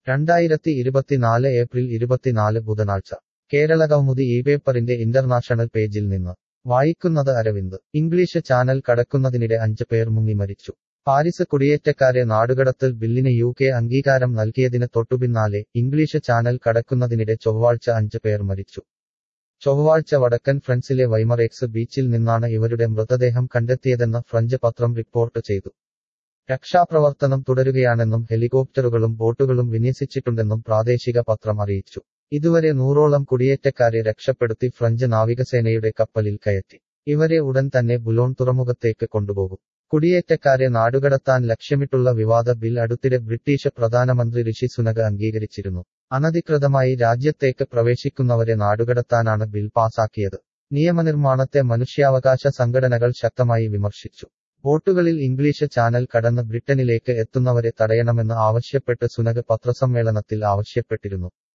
രണ്ടായിരത്തി ഇരുപത്തിനാല് ഏപ്രിൽ ഇരുപത്തിനാല് ബുധനാഴ്ച കേരള കൗമുദി ഈ പേപ്പറിന്റെ ഇന്റർനാഷണൽ പേജിൽ നിന്ന് വായിക്കുന്നത് അരവിന്ദ് ഇംഗ്ലീഷ് ചാനൽ കടക്കുന്നതിനിടെ അഞ്ച് പേർ മുങ്ങി മരിച്ചു പാരിസ് കുടിയേറ്റക്കാരെ നാടുകടത്തൽ ബില്ലിന് യു കെ അംഗീകാരം നൽകിയതിന് തൊട്ടുപിന്നാലെ ഇംഗ്ലീഷ് ചാനൽ കടക്കുന്നതിനിടെ ചൊവ്വാഴ്ച അഞ്ച് പേർ മരിച്ചു ചൊവ്വാഴ്ച വടക്കൻ ഫ്രൻസിലെ വൈമറേക്സ് ബീച്ചിൽ നിന്നാണ് ഇവരുടെ മൃതദേഹം കണ്ടെത്തിയതെന്ന് ഫ്രഞ്ച് പത്രം റിപ്പോർട്ട് ചെയ്തു രക്ഷാപ്രവർത്തനം തുടരുകയാണെന്നും ഹെലികോപ്റ്ററുകളും ബോട്ടുകളും വിന്യസിച്ചിട്ടുണ്ടെന്നും പ്രാദേശിക പത്രം അറിയിച്ചു ഇതുവരെ നൂറോളം കുടിയേറ്റക്കാരെ രക്ഷപ്പെടുത്തി ഫ്രഞ്ച് നാവികസേനയുടെ കപ്പലിൽ കയറ്റി ഇവരെ ഉടൻ തന്നെ ബുലോൺ തുറമുഖത്തേക്ക് കൊണ്ടുപോകും കുടിയേറ്റക്കാരെ നാടുകടത്താൻ ലക്ഷ്യമിട്ടുള്ള വിവാദ ബിൽ അടുത്തിടെ ബ്രിട്ടീഷ് പ്രധാനമന്ത്രി ഋഷി സുനക് അംഗീകരിച്ചിരുന്നു അനധികൃതമായി രാജ്യത്തേക്ക് പ്രവേശിക്കുന്നവരെ നാടുകടത്താനാണ് ബിൽ പാസാക്കിയത് നിയമനിർമ്മാണത്തെ മനുഷ്യാവകാശ സംഘടനകൾ ശക്തമായി വിമർശിച്ചു ബോട്ടുകളിൽ ഇംഗ്ലീഷ് ചാനൽ കടന്ന് ബ്രിട്ടനിലേക്ക് എത്തുന്നവരെ തടയണമെന്ന് ആവശ്യപ്പെട്ട് സുനക് പത്രസമ്മേളനത്തിൽ ആവശ്യപ്പെട്ടിരുന്നു